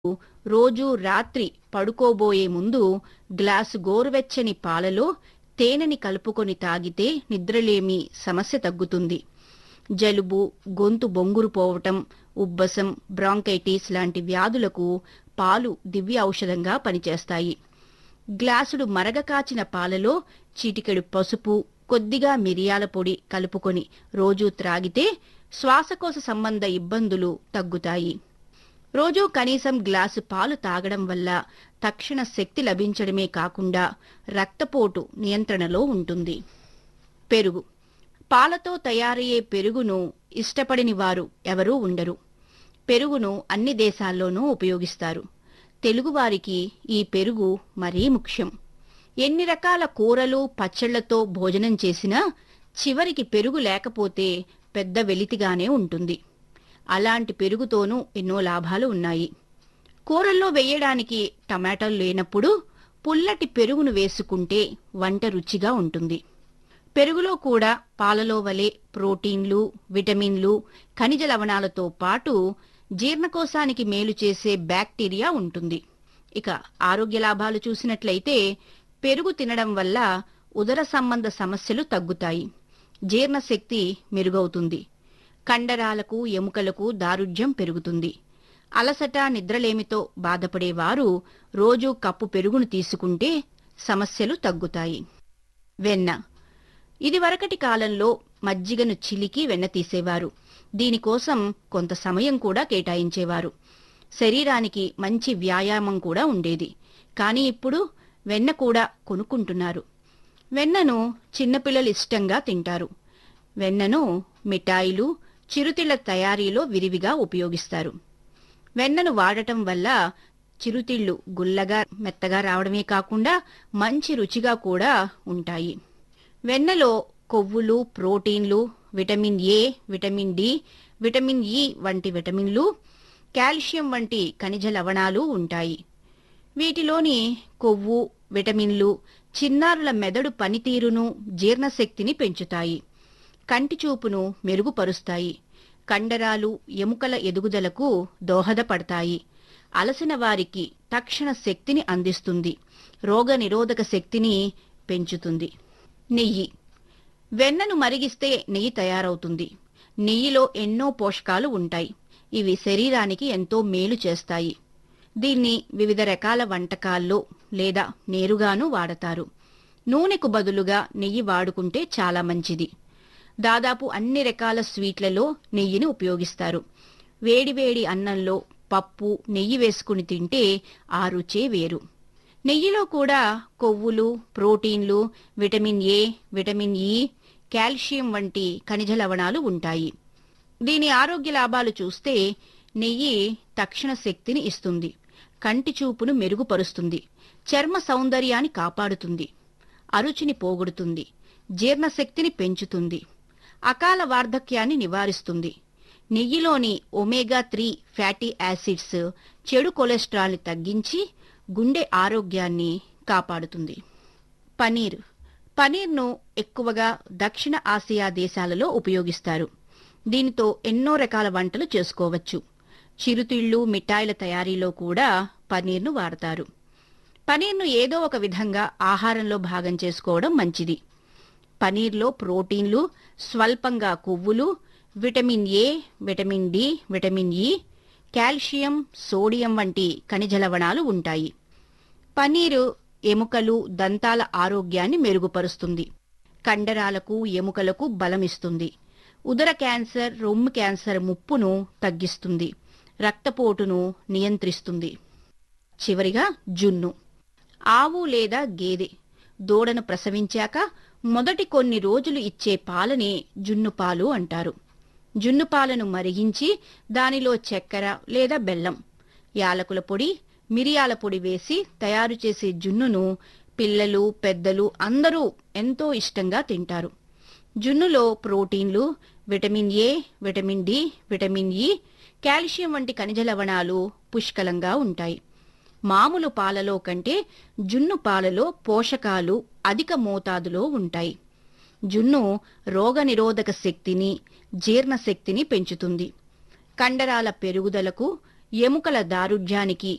రోజూ రాత్రి పడుకోబోయే ముందు గ్లాసు గోరువెచ్చని పాలలో తేనెని కలుపుకొని తాగితే నిద్రలేమి సమస్య తగ్గుతుంది జలుబు గొంతు బొంగురు పోవటం ఉబ్బసం బ్రాంకైటిస్ లాంటి వ్యాధులకు పాలు దివ్య ఔషధంగా పనిచేస్తాయి గ్లాసుడు మరగ కాచిన పాలలో చిటికెడు పసుపు కొద్దిగా మిరియాల పొడి కలుపుకొని రోజూ త్రాగితే శ్వాసకోశ సంబంధ ఇబ్బందులు తగ్గుతాయి రోజూ కనీసం గ్లాసు పాలు తాగడం వల్ల తక్షణ శక్తి లభించడమే కాకుండా రక్తపోటు నియంత్రణలో ఉంటుంది పెరుగు పాలతో తయారయ్యే పెరుగును ఇష్టపడని వారు ఎవరూ ఉండరు పెరుగును అన్ని దేశాల్లోనూ ఉపయోగిస్తారు తెలుగువారికి ఈ పెరుగు మరీ ముఖ్యం ఎన్ని రకాల కూరలు పచ్చళ్లతో భోజనం చేసినా చివరికి పెరుగు లేకపోతే పెద్ద వెలితిగానే ఉంటుంది అలాంటి పెరుగుతోనూ ఎన్నో లాభాలు ఉన్నాయి కూరల్లో వేయడానికి టమాటాలు లేనప్పుడు పుల్లటి పెరుగును వేసుకుంటే వంట రుచిగా ఉంటుంది పెరుగులో కూడా పాలలో వలె ప్రోటీన్లు విటమిన్లు ఖనిజ లవణాలతో పాటు జీర్ణకోశానికి మేలు చేసే బ్యాక్టీరియా ఉంటుంది ఇక ఆరోగ్య లాభాలు చూసినట్లయితే పెరుగు తినడం వల్ల ఉదర సంబంధ సమస్యలు తగ్గుతాయి జీర్ణశక్తి మెరుగవుతుంది కండరాలకు ఎముకలకు దారుఢ్యం పెరుగుతుంది అలసట నిద్రలేమితో బాధపడేవారు రోజూ కప్పు పెరుగును తీసుకుంటే సమస్యలు తగ్గుతాయి వెన్న ఇదివరకటి కాలంలో మజ్జిగను చిలికి వెన్న తీసేవారు దీనికోసం కొంత సమయం కూడా కేటాయించేవారు శరీరానికి మంచి వ్యాయామం కూడా ఉండేది కానీ ఇప్పుడు వెన్న కూడా కొనుక్కుంటున్నారు వెన్నను చిన్నపిల్లలు ఇష్టంగా తింటారు వెన్నను మిఠాయిలు చిరుతిళ్ల తయారీలో విరివిగా ఉపయోగిస్తారు వెన్నను వాడటం వల్ల చిరుతిళ్లు గుల్లగా మెత్తగా రావడమే కాకుండా మంచి రుచిగా కూడా ఉంటాయి వెన్నలో కొవ్వులు ప్రోటీన్లు vitamin A vitamin D vitamin E వంటి విటమిన్లు కాల్షియం వంటి ఖనిజ లవణాలు ఉంటాయి వీటిలోని కొవ్వు విటమిన్లు చిన్నారుల మెదడు పనితీరును జీర్ణశక్తిని పెంచుతాయి కంటి చూపును మెరుగుపరుస్తాయి కండరాలు ఎముకల ఎదుగుదలకు దోహదపడతాయి అలసిన వారికి తక్షణ శక్తిని అందిస్తుంది రోగ నిరోధక శక్తిని పెంచుతుంది నెయ్యి వెన్నను మరిగిస్తే నెయ్యి తయారవుతుంది నెయ్యిలో ఎన్నో పోషకాలు ఉంటాయి ఇవి శరీరానికి ఎంతో మేలు చేస్తాయి దీన్ని వివిధ రకాల వంటకాల్లో లేదా నేరుగాను వాడతారు నూనెకు బదులుగా నెయ్యి వాడుకుంటే చాలా మంచిది దాదాపు అన్ని రకాల స్వీట్లలో నెయ్యిని ఉపయోగిస్తారు వేడివేడి అన్నంలో పప్పు నెయ్యి వేసుకుని తింటే ఆ రుచే వేరు నెయ్యిలో కూడా కొవ్వులు ప్రోటీన్లు vitamin A vitamin E calcium వంటి ఖనిజ లవణాలు ఉంటాయి దీని ఆరోగ్య లాభాలు చూస్తే నెయ్యి తక్షణ శక్తిని ఇస్తుంది కంటి చూపును మెరుగుపరుస్తుంది చర్మ సౌందర్యాన్ని కాపాడుతుంది అరుచిని పోగొడుతుంది జీర్ణశక్తిని పెంచుతుంది అకాల వార్ధక్యాన్ని నివారిస్తుంది నెయ్యిలోని ఒమేగా త్రీ ఫ్యాటీ యాసిడ్స్ చెడు కొలెస్ట్రాల్ని తగ్గించి గుండె ఆరోగ్యాన్ని కాపాడుతుంది పనీర్ పనీర్ను ఎక్కువగా దక్షిణ ఆసియా దేశాలలో ఉపయోగిస్తారు దీనితో ఎన్నో రకాల వంటలు చేసుకోవచ్చు చిరుతిళ్ళు మిఠాయిల తయారీలో కూడా పనీర్ను వాడతారు పనీర్ను ఏదో ఒక విధంగా ఆహారంలో భాగం చేసుకోవడం మంచిది పనీర్లో ప్రోటీన్లు స్వల్పంగా కొవ్వులు vitamin A vitamin D vitamin E calcium sodium వంటి ఖనిజ లవణాలు ఉంటాయి పనీరు ఎముకలు దంతాల ఆరోగ్యాన్ని మెరుగుపరుస్తుంది కండరాలకు ఎముకలకు బలమిస్తుంది ఉదర క్యాన్సర్ రొమ్ము క్యాన్సర్ ముప్పును తగ్గిస్తుంది రక్తపోటును నియంత్రిస్తుంది చివరిగా జున్ను ఆవు లేదా గేదె దూడను ప్రసవించాక మొదటి కొన్ని రోజులు ఇచ్చే పాలని జున్ను పాలు అంటారు జున్ను పాలను మరిగించి దానిలో చక్కెర లేదా బెల్లం యాలకుల పొడి మిరియాల పొడి వేసి తయారు చేసే జున్నును పిల్లలు పెద్దలు అందరూ ఎంతో ఇష్టంగా తింటారు జున్నులో ప్రోటీన్లు vitamin A vitamin D vitamin E calcium వంటి ఖనిజ లవణాలు పుష్కలంగా ఉంటాయి మామూలు పాలలో కంటే జున్ను పాలలో పోషకాలు అధిక మోతాదులో ఉంటాయి జున్ను రోగనిరోధక శక్తిని జీర్ణశక్తిని పెంచుతుంది కండరాల పెరుగుదలకు ఎముకల దారుఢ్యానికి